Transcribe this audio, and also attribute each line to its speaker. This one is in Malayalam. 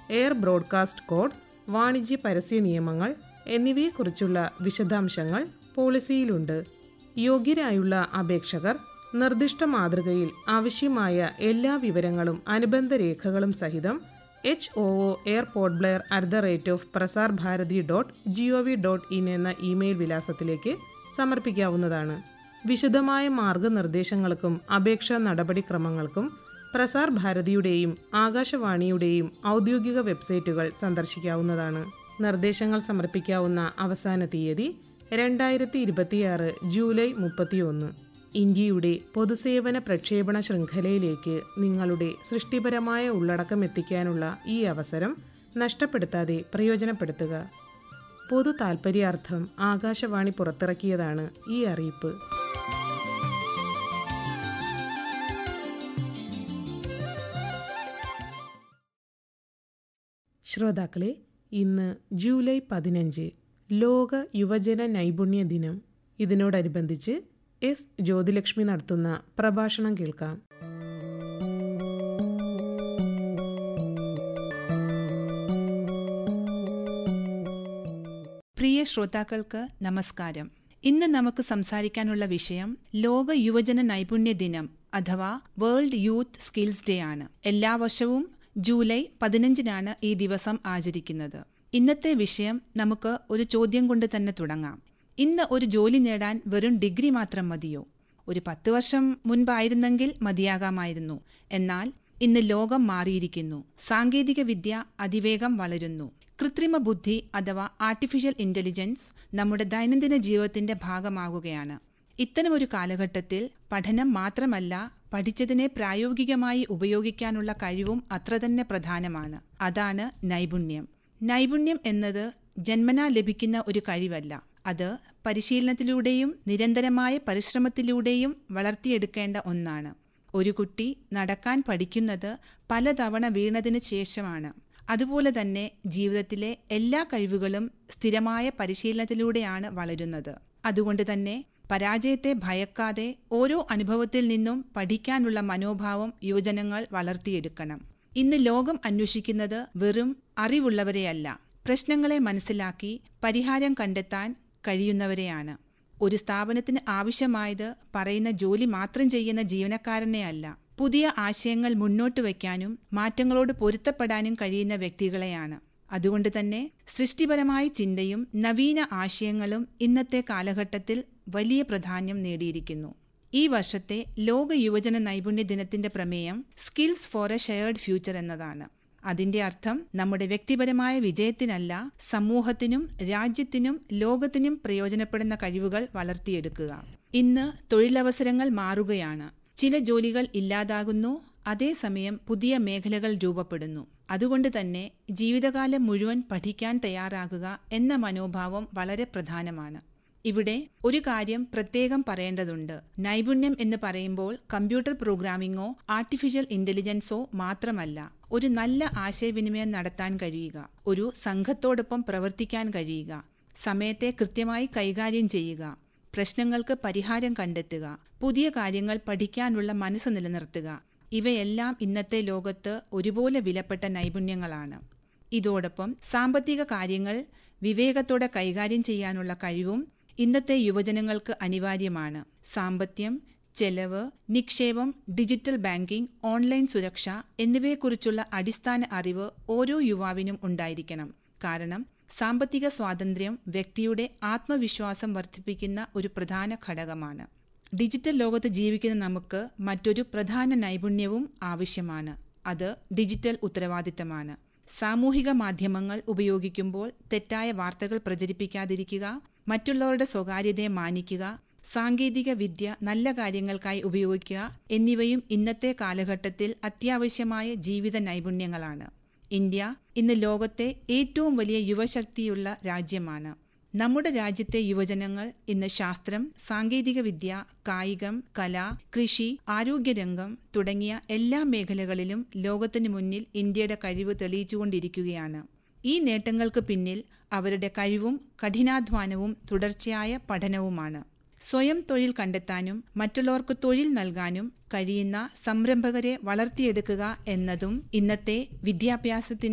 Speaker 1: എയർ ബ്രോഡ്കാസ്റ്റ് കോഡ് വാണിജ്യ പരസ്യ നിയമങ്ങൾ എന്നിവയെക്കുറിച്ചുള്ള വിശദാംശങ്ങൾ പോളിസിയിലുണ്ട് യോഗ്യരായുള്ള അപേക്ഷകർ നിർദ്ദിഷ്ട മാതൃകയിൽ ആവശ്യമായ എല്ലാ വിവരങ്ങളും അനുബന്ധ രേഖകളും സഹിതം H O O airport Blair at the rate of Prasar Bharati dot G O V dot in എന്ന ഇമെയിൽ വിലാസത്തിലേക്ക് സമർപ്പിക്കാവുന്നതാണ് വിശദമായ മാർഗനിർദ്ദേശങ്ങൾക്കും അപേക്ഷാ നടപടിക്രമങ്ങൾക്കും പ്രസാർ ഭാരതിയുടെയും ആകാശവാണിയുടെയും ഔദ്യോഗിക വെബ്സൈറ്റുകൾ സന്ദർശിക്കാവുന്നതാണ് നിർദ്ദേശങ്ങൾ സമർപ്പിക്കാവുന്ന അവസാന തീയതി രണ്ടായിരത്തി ഇരുപത്തിയാറ് ജൂലൈ മുപ്പത്തിയൊന്ന് ഇന്ത്യയുടെ പൊതുസേവന പ്രക്ഷേപണ ശൃംഖലയിലേക്ക് നിങ്ങളുടെ സൃഷ്ടിപരമായ ഉള്ളടക്കം എത്തിക്കാനുള്ള ഈ അവസരം നഷ്ടപ്പെടുത്താതെ പ്രയോജനപ്പെടുത്തുക പൊതു താൽപര്യാർത്ഥം ആകാശവാണി പുറത്തിറക്കിയതാണ് ഈ അറിയിപ്പ് ശ്രോതാക്കളെ ഇന്ന് ജൂലൈ പതിനഞ്ച് ലോക യുവജന നൈപുണ്യ ദിനം ഇതിനോടനുബന്ധിച്ച് എസ് ജ്യോതിലക്ഷ്മി നടത്തുന്ന പ്രഭാഷണം കേൾക്കാം
Speaker 2: പ്രിയ ശ്രോതാക്കൾക്ക് നമസ്കാരം ഇന്ന് നമുക്ക് സംസാരിക്കാനുള്ള വിഷയം ലോക യുവജന നൈപുണ്യ ദിനം അഥവാ വേൾഡ് യൂത്ത് സ്കിൽസ് ഡേ ആണ് എല്ലാ വർഷവും ജൂലൈ പതിനഞ്ചിനാണ് ഈ ദിവസം ആചരിക്കുന്നത് ഇന്നത്തെ വിഷയം നമുക്ക് ഒരു ചോദ്യം കൊണ്ട് തന്നെ തുടങ്ങാം ഇന്ന് ഒരു ജോലി നേടാൻ വെറും ഡിഗ്രി മാത്രം മതിയോ ഒരു പത്ത് വർഷം മുൻപായിരുന്നെങ്കിൽ മതിയാകാമായിരുന്നു എന്നാൽ ഇന്ന് ലോകം മാറിയിരിക്കുന്നു സാങ്കേതിക വിദ്യ അതിവേഗം വളരുന്നു കൃത്രിമ ബുദ്ധി അഥവാ ആർട്ടിഫിഷ്യൽ ഇന്റലിജൻസ് നമ്മുടെ ദൈനംദിന ജീവിതത്തിന്റെ ഭാഗമാകുകയാണ് ഇത്തരമൊരു കാലഘട്ടത്തിൽ പഠനം മാത്രമല്ല പഠിച്ചതിനെ പ്രായോഗികമായി ഉപയോഗിക്കാനുള്ള കഴിവും അത്ര തന്നെ പ്രധാനമാണ് അതാണ് നൈപുണ്യം നൈപുണ്യം എന്നത് ജന്മനാ ലഭിക്കുന്ന ഒരു കഴിവല്ല അത് പരിശീലനത്തിലൂടെയും നിരന്തരമായ പരിശ്രമത്തിലൂടെയും വളർത്തിയെടുക്കേണ്ട ഒന്നാണ് ഒരു കുട്ടി നടക്കാൻ പഠിക്കുന്നത് പലതവണ വീണതിന് ശേഷമാണ് അതുപോലെ തന്നെ ജീവിതത്തിലെ എല്ലാ കഴിവുകളും സ്ഥിരമായ പരിശീലനത്തിലൂടെയാണ് വളരുന്നത് അതുകൊണ്ട് തന്നെ പരാജയത്തെ ഭയക്കാതെ ഓരോ അനുഭവത്തിൽ നിന്നും പഠിക്കാനുള്ള മനോഭാവം യുവജനങ്ങൾ വളർത്തിയെടുക്കണം ഇന്ന് ലോകം അന്വേഷിക്കുന്നത് വെറും അറിവുള്ളവരെയല്ല പ്രശ്നങ്ങളെ മനസ്സിലാക്കി പരിഹാരം കണ്ടെത്താൻ കഴിയുന്നവരെയാണ് ഒരു സ്ഥാപനത്തിന് ആവശ്യമായത് പറയുന്ന ജോലി മാത്രം ചെയ്യുന്ന ജീവനക്കാരനെ അല്ല പുതിയ ആശയങ്ങൾ മുന്നോട്ട് വയ്ക്കാനും മാറ്റങ്ങളോട് പൊരുത്തപ്പെടാനും കഴിയുന്ന വ്യക്തികളെയാണ് അതുകൊണ്ട് തന്നെ സൃഷ്ടിപരമായ ചിന്തയും നവീന ആശയങ്ങളും ഇന്നത്തെ കാലഘട്ടത്തിൽ വലിയ പ്രാധാന്യം നേടിയിരിക്കുന്നു ഈ വർഷത്തെ ലോക യുവജന നൈപുണ്യ ദിനത്തിന്റെ പ്രമേയം skills for a shared future എന്നതാണ് അതിന്റെ അർത്ഥം നമ്മുടെ വ്യക്തിപരമായ വിജയത്തിനല്ല സമൂഹത്തിനും രാജ്യത്തിനും ലോകത്തിനും പ്രയോജനപ്പെടുന്ന കഴിവുകൾ വളർത്തിയെടുക്കുക ഇന്ന് തൊഴിലവസരങ്ങൾ മാറുകയാണ് ചില ജോലികൾ ഇല്ലാതാകുന്നു അതേസമയം പുതിയ മേഖലകൾ രൂപപ്പെടുന്നു അതുകൊണ്ട് തന്നെ ജീവിതകാലം മുഴുവൻ പഠിക്കാൻ തയ്യാറാകുക എന്ന മനോഭാവം വളരെ പ്രധാനമാണ് ഇവിടെ ഒരു കാര്യം പ്രത്യേകം പറയേണ്ടതുണ്ട് നൈപുണ്യം എന്ന് പറയുമ്പോൾ കമ്പ്യൂട്ടർ പ്രോഗ്രാമിംഗോ ആർട്ടിഫിഷ്യൽ ഇന്റലിജൻസോ മാത്രമല്ല ഒരു നല്ല ആശയവിനിമയം നടത്താൻ കഴിയുക ഒരു സംഘത്തോടൊപ്പം പ്രവർത്തിക്കാൻ കഴിയുക സമയത്തെ കൃത്യമായി കൈകാര്യം ചെയ്യുക പ്രശ്നങ്ങൾക്ക് പരിഹാരം കണ്ടെത്തുക പുതിയ കാര്യങ്ങൾ പഠിക്കാനുള്ള മനസ്സ് നിലനിർത്തുക ഇവയെല്ലാം ഇന്നത്തെ ലോകത്ത് ഒരുപോലെ വിലപ്പെട്ട നൈപുണ്യങ്ങളാണ് ഇതോടൊപ്പം സാമ്പത്തിക കാര്യങ്ങൾ വിവേകത്തോടെ കൈകാര്യം ചെയ്യാനുള്ള കഴിവും ഇന്നത്തെ യുവജനങ്ങൾക്ക് അനിവാര്യമാണ് സാമ്പത്യം ചെലവ് നിക്ഷേപം ഡിജിറ്റൽ ബാങ്കിംഗ് ഓൺലൈൻ സുരക്ഷ എന്നിവയെക്കുറിച്ചുള്ള അടിസ്ഥാന അറിവ് ഓരോ യുവാവിനും ഉണ്ടായിരിക്കണം കാരണം സാമ്പത്തിക സ്വാതന്ത്ര്യം വ്യക്തിയുടെ ആത്മവിശ്വാസം വർദ്ധിപ്പിക്കുന്ന ഒരു പ്രധാന ഘടകമാണ് ഡിജിറ്റൽ ലോകത്ത് ജീവിക്കുന്ന നമുക്ക് മറ്റൊരു പ്രധാന നൈപുണ്യവും ആവശ്യമാണ് അത് ഡിജിറ്റൽ ഉത്തരവാദിത്തമാണ് സാമൂഹിക മാധ്യമങ്ങൾ ഉപയോഗിക്കുമ്പോൾ തെറ്റായ വാർത്തകൾ പ്രചരിപ്പിക്കാതിരിക്കുക മറ്റുള്ളവരുടെ സ്വകാര്യതയെ മാനിക്കുക സാങ്കേതിക വിദ്യ നല്ല കാര്യങ്ങൾക്കായി ഉപയോഗിക്കുക എന്നിവയും ഇന്നത്തെ കാലഘട്ടത്തിൽ അത്യാവശ്യമായ ജീവിത നൈപുണ്യങ്ങളാണ് ഇന്ത്യ ഇന്ന് ലോകത്തെ ഏറ്റവും വലിയ യുവശക്തിയുള്ള രാജ്യമാണ് നമ്മുടെ രാജ്യത്തെ യുവജനങ്ങൾ ഇന്ന് ശാസ്ത്രം സാങ്കേതികവിദ്യ കായികം കല കൃഷി ആരോഗ്യരംഗം തുടങ്ങിയ എല്ലാ മേഖലകളിലും ലോകത്തിന് മുന്നിൽ ഇന്ത്യയുടെ കഴിവ് തെളിയിച്ചുകൊണ്ടിരിക്കുകയാണ് ഈ നേട്ടങ്ങൾക്ക് പിന്നിൽ അവരുടെ കഴിവും കഠിനാധ്വാനവും തുടർച്ചയായ പഠനവുമാണ് സ്വയം തൊഴിൽ കണ്ടെത്താനും മറ്റുള്ളവർക്ക് തൊഴിൽ നൽകാനും കഴിയുന്ന സംരംഭകരെ വളർത്തിയെടുക്കുക എന്നതും ഇന്നത്തെ വിദ്യാഭ്യാസത്തിന്റെ